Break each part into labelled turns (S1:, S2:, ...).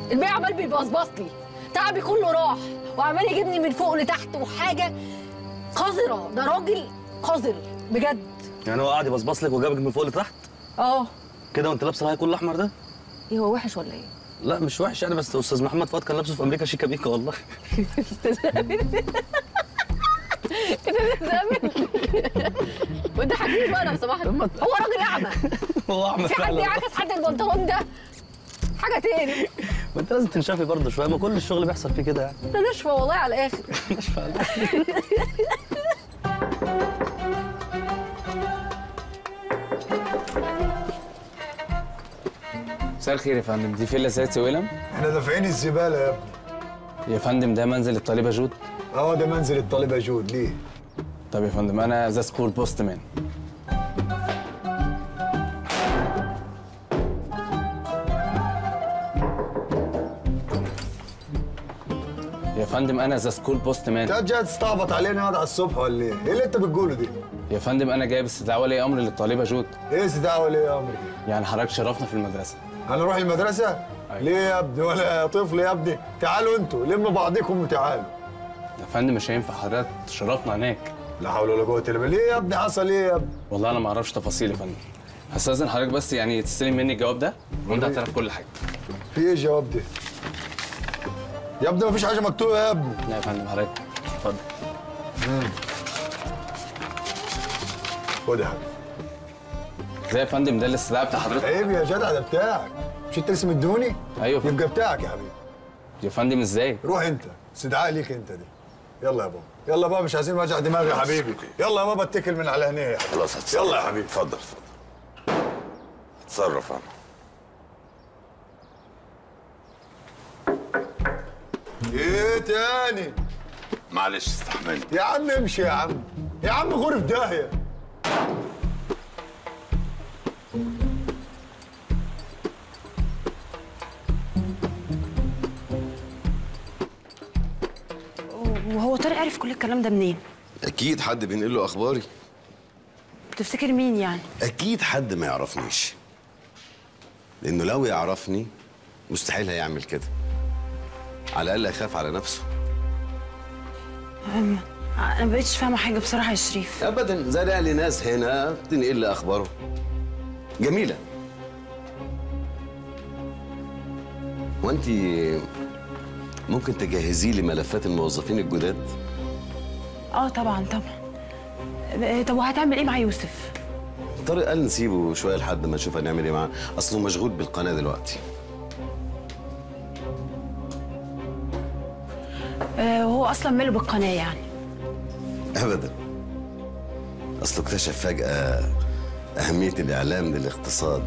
S1: البيع عمال بيبصبص لي تعبي كله راح وعمال يجيبني من فوق لتحت وحاجه قذره ده راجل قذر بجد
S2: يعني هو قاعد يبصبص لك وجابك من فوق لتحت
S1: اه
S2: كده وانت لابسه الهاي كله احمر ده
S1: ايه هو وحش ولا ايه؟
S2: لا مش وحش يعني بس استاذ محمد فؤاد كان لابسه في امريكا شيكا بيكا والله
S1: وانت حكيم بقى لو سمحت هو راجل اعمى
S2: هو احمد
S1: في حد
S2: فعلا
S1: يعكس حد البنطلون ده حاجه تاني
S2: ما انت لازم تنشفي برضه شويه ما كل الشغل بيحصل فيه كده يعني
S1: ده نشفه والله على الاخر
S2: نشفى على
S3: مساء الخير يا فندم دي فيلا سيد سويلم
S4: احنا دافعين الزباله يا ابني
S3: يا فندم ده منزل الطالبه جود
S4: اه ده منزل الطالبه جود ليه؟
S3: طب يا فندم انا ذا سكول بوست مان يا فندم انا ذا سكول بوست مان
S4: انت جاي تستعبط علينا هذا على الصبح ولا ايه؟ ايه اللي انت بتقوله دي؟
S3: يا فندم انا جايب استدعاء ولي امر للطالبه جود
S4: ايه استدعاء ولا ايه يا امري؟
S3: يعني حضرتك شرفنا في المدرسه
S4: انا اروح المدرسه؟
S3: أيوة.
S4: ليه يا ابني ولا يا طفل يا ابني؟ تعالوا انتوا لموا بعضكم وتعالوا
S3: يا فندم مش هينفع حضرتك تشرفنا هناك
S4: لا حول ولا قوه الا بالله ليه يا ابني حصل ايه يا ابني؟
S3: والله انا ما اعرفش تفاصيل يا فندم هستاذن حضرتك بس يعني تستلم مني الجواب ده وانت هتعرف كل حاجه
S4: في ايه الجواب ده؟ يا ابني مفيش حاجه مكتوبه يا ابني
S3: لا يا فندم حضرتك اتفضل
S4: خد يا حبيبي
S3: ازاي يا فندم ده الاستدعاء بتاع حضرتك
S4: عيب يا جدع ده بتاعك مش انت لسه مدوني؟
S3: ايوه يا فندم.
S4: يبقى بتاعك يا حبيبي
S3: يا فندم ازاي
S4: روح انت استدعاء ليك انت دي يلا يا بابا يلا بابا مش عايزين وجع دماغ يا حبيبي يلا يا بابا اتكل من على هنا يا حبيبي
S5: خلاص هتصرف
S4: يلا يا حبيبي
S5: اتفضل اتفضل اتصرف انا
S4: ايه تاني
S5: معلش استحملني
S4: يا عم امشي يا عم يا عم غور في داهيه
S6: وهو طارق عرف كل الكلام ده منين؟
S5: اكيد حد بينقل له اخباري
S6: بتفتكر مين يعني؟
S5: اكيد حد ما يعرفنيش لانه لو يعرفني مستحيل هيعمل كده على الاقل هيخاف على نفسه
S6: انا ما بقتش فاهمه حاجه بصراحه يا شريف
S5: ابدا زرع لي ناس هنا تنقل لي اخباره جميله وانت ممكن تجهزي لي ملفات الموظفين الجداد
S6: اه طبعا طبعا آه، طب وهتعمل ايه مع يوسف؟
S5: طارق قال نسيبه شويه لحد ما نشوف هنعمل ايه معاه اصله مشغول بالقناه دلوقتي
S6: آه وهو اصلا ماله بالقناه يعني
S5: ابدا اصله اكتشف فجاه اهميه الاعلام للاقتصاد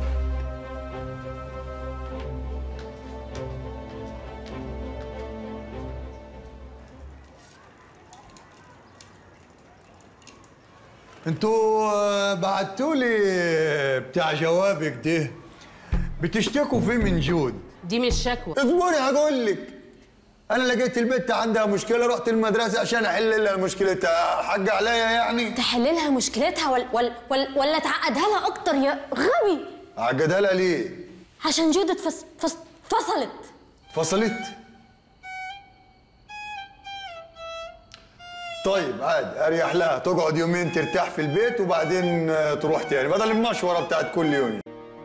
S4: انتوا بعتوا لي بتاع جوابك ده بتشتكوا فيه من جود
S7: دي مش شكوى
S4: اصبري هقول لك انا لقيت البنت عندها مشكله رحت المدرسه عشان احل لها مشكلتها حق عليا يعني
S8: تحللها مشكلتها ولا ولا ولا, ولا تعقدها لها اكتر يا غبي
S4: عقدها لها ليه
S8: عشان جودة فص فص فصلت
S4: فصلت طيب عادي اريح لها تقعد يومين ترتاح في البيت وبعدين آه، تروح تاني بدل المشوره بتاعت كل يوم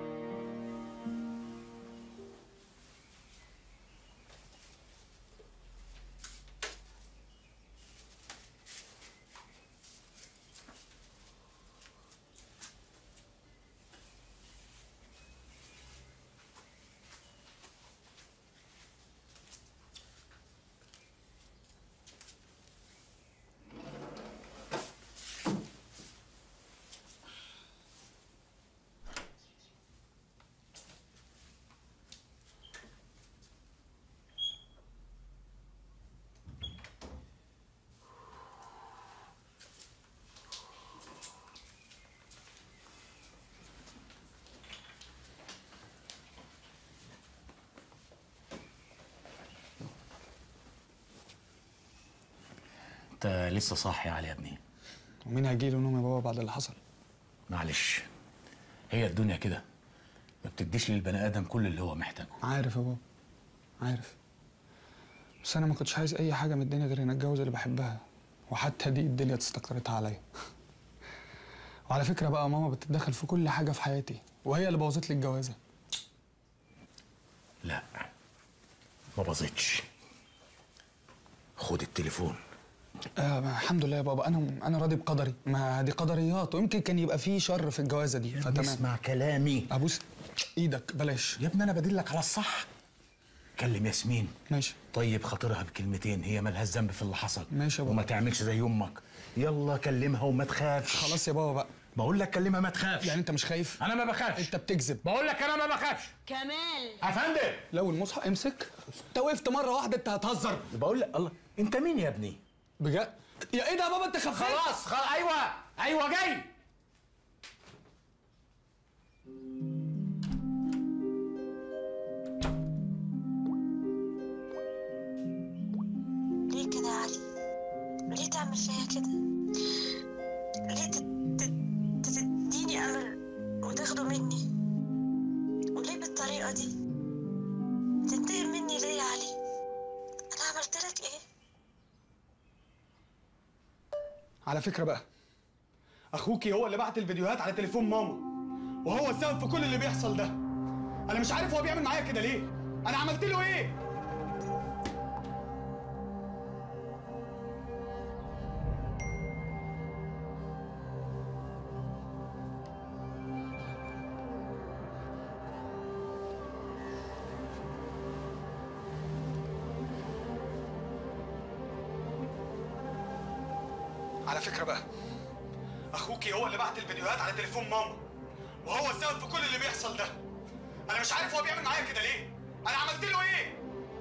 S9: انت لسه صاحي يا علي يا ابني
S10: ومين هيجيله نوم يا بابا بعد اللي حصل
S9: معلش هي الدنيا كده ما بتديش للبني ادم كل اللي هو محتاجه
S10: عارف يا بابا عارف بس انا ما كنتش عايز اي حاجه من الدنيا غير ان اتجوز اللي بحبها وحتى دي الدنيا استقرتها عليا وعلى فكره بقى ماما بتتدخل في كل حاجه في حياتي وهي اللي بوظت لي الجوازه
S9: لا ما باظتش خد التليفون
S10: آه ما الحمد لله يا بابا انا انا راضي بقدري ما دي قدريات ويمكن كان يبقى فيه شر في الجوازه دي فتمام
S9: اسمع كلامي
S10: ابوس ايدك بلاش
S9: يا ابني انا بدلك على الصح كلم ياسمين
S10: ماشي
S9: طيب خاطرها بكلمتين هي مالهاش ذنب في اللي حصل
S10: ماشي يا بابا.
S9: وما تعملش زي امك يلا كلمها وما تخافش
S10: خلاص يا بابا بقى
S9: بقول لك كلمها ما تخافش
S10: يعني انت مش خايف
S9: انا ما بخافش
S10: انت بتكذب
S9: بقول لك انا ما بخافش
S8: كمال
S9: يا فندم
S10: لو المصحف امسك انت وقفت مره واحده انت هتهزر
S9: بقول لك الله انت مين يا ابني
S10: بجد يا ايه ده يا بابا انت خفيت
S9: خلاص خلاص ايوه ايوه جاي
S7: ليه كده يا علي ليه تعمل فيا كده ليه تت- تت- تديني امل وتاخده مني وليه بالطريقه دي تنتقم مني ليه يا علي انا عملت لك ايه
S10: على فكره بقى اخوكي هو اللي بعت الفيديوهات على تليفون ماما وهو السبب في كل اللي بيحصل ده انا مش عارف هو بيعمل معايا كده ليه انا عملت له ايه على فكره بقى اخوكي هو اللي بعت الفيديوهات على تليفون ماما وهو السبب في كل اللي بيحصل ده انا مش عارف هو بيعمل معايا كده ليه انا عملت له ايه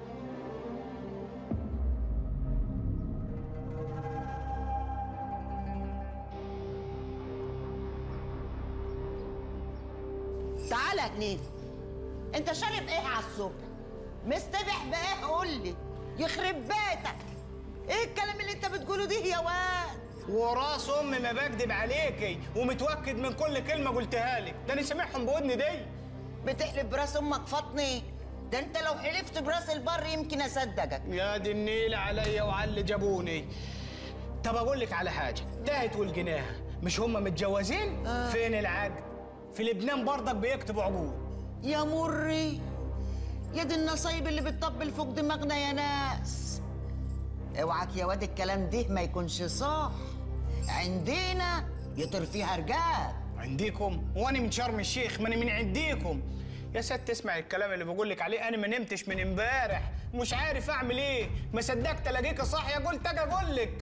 S11: تعالى يا جنيد انت شارب ايه على الصبح مستبح بايه قول لي يخرب بيتك ايه الكلام اللي انت بتقوله دي يا واد
S12: وراس امي ما بكدب عليكي ومتوكد من كل كلمه قلتها لك ده انا سامعهم بودني دي
S11: بتحلف براس امك فطني ده انت لو حلفت براس البر يمكن اصدقك
S12: يا دي النيل عليا وعلى اللي جابوني طب اقول لك على حاجه تاهت والجناها مش هم متجوزين آه. فين العقد في لبنان برضك بيكتبوا عقود
S11: يا مري يا دي النصايب اللي بتطبل فوق دماغنا يا ناس اوعك يا واد الكلام ده ما يكونش صح عندنا يطير فيها رجال
S12: عنديكم وانا من شرم الشيخ ماني من عنديكم يا ست تسمع الكلام اللي بقول لك عليه انا ما نمتش من امبارح مش عارف اعمل ايه ما صدقت الاقيك صاحيه قلت اجي اقول لك